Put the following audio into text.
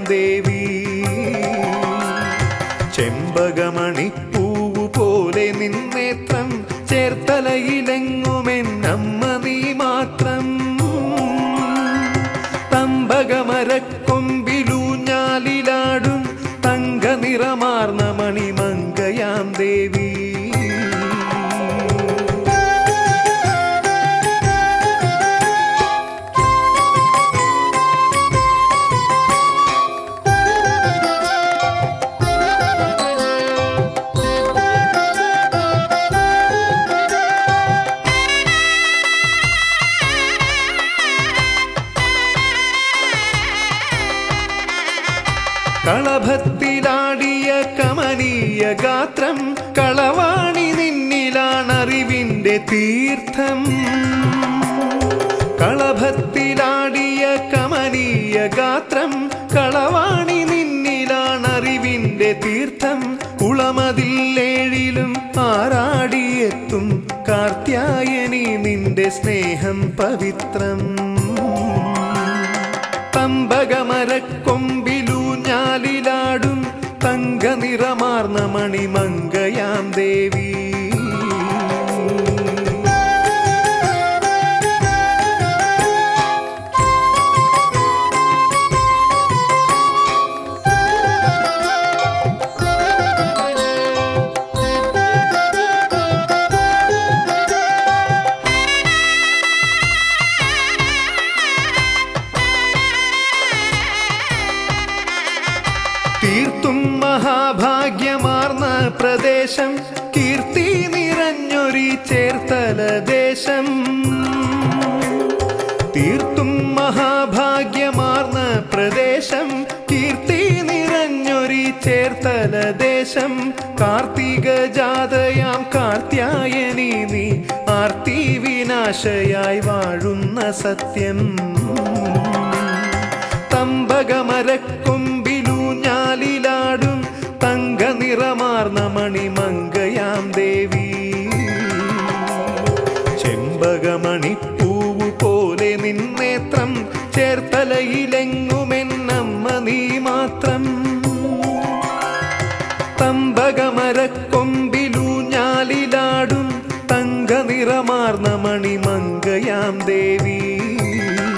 ദേവി ചെമ്പകമണിപ്പൂവ് പോലെ നിന്നേത്രം ചേർത്തലയിലെങ്ങുമെന്നമ്മ നീ മാത്രം തമ്പകമരക്കൊമ്പിലൂഞ്ഞാലിലാടും തങ്ക നിറമാർന്ന മണിമങ്കയാം ദേവി കളഭത്തിലാടിയ കമനീയ ഗാത്രം കളവാണി നിന്നിലാണറിവിന്റെ തീർത്ഥം കളഭത്തിലാടിയ കമനീയ ഗാത്രം കളവാണി നിന്നിലാണറിവിന്റെ തീർത്ഥം കുളമതില്ലേഴിലും ആറാടിയെത്തും കാർത്യായനി നിന്റെ സ്നേഹം പവിത്രം തമ്പകമരക്കൊമ്പിലൂഞ്ഞാലിലാടും തങ്ക നിറമാർന്ന മണിമങ്കയാം ദേവി തീർത്തും മഹാഭാഗ്യമാർന്ന പ്രദേശം കീർത്തി നിറഞ്ഞൊരി ചേർത്തല ദേശം തീർത്തും മഹാഭാഗ്യമാർന്ന പ്രദേശം കീർത്തി നിറഞ്ഞൊരി ചേർത്തല ദേശം കാർത്തിക ജാതയാം കാർത്യായനി നീ ആർത്തി വിനാശയായി വാഴുന്ന സത്യം തമ്പകമരക്കൊമ്പിലൂഞ്ഞാലിലാടും തങ്ക നിറമാർന്ന മണിമങ്കയാം ദേവി ചെമ്പകമണിപ്പൂവ് പോലെ നിന്നേത്രം ചേർത്തലയിലെങ്ങുമെന്നമ്മ നീ മാത്രം തമ്പകമരക്കൊമ്പിലൂഞ്ഞാലിലാടും തങ്ക നിറമാർന്ന മണിമങ്കയാം ദേവി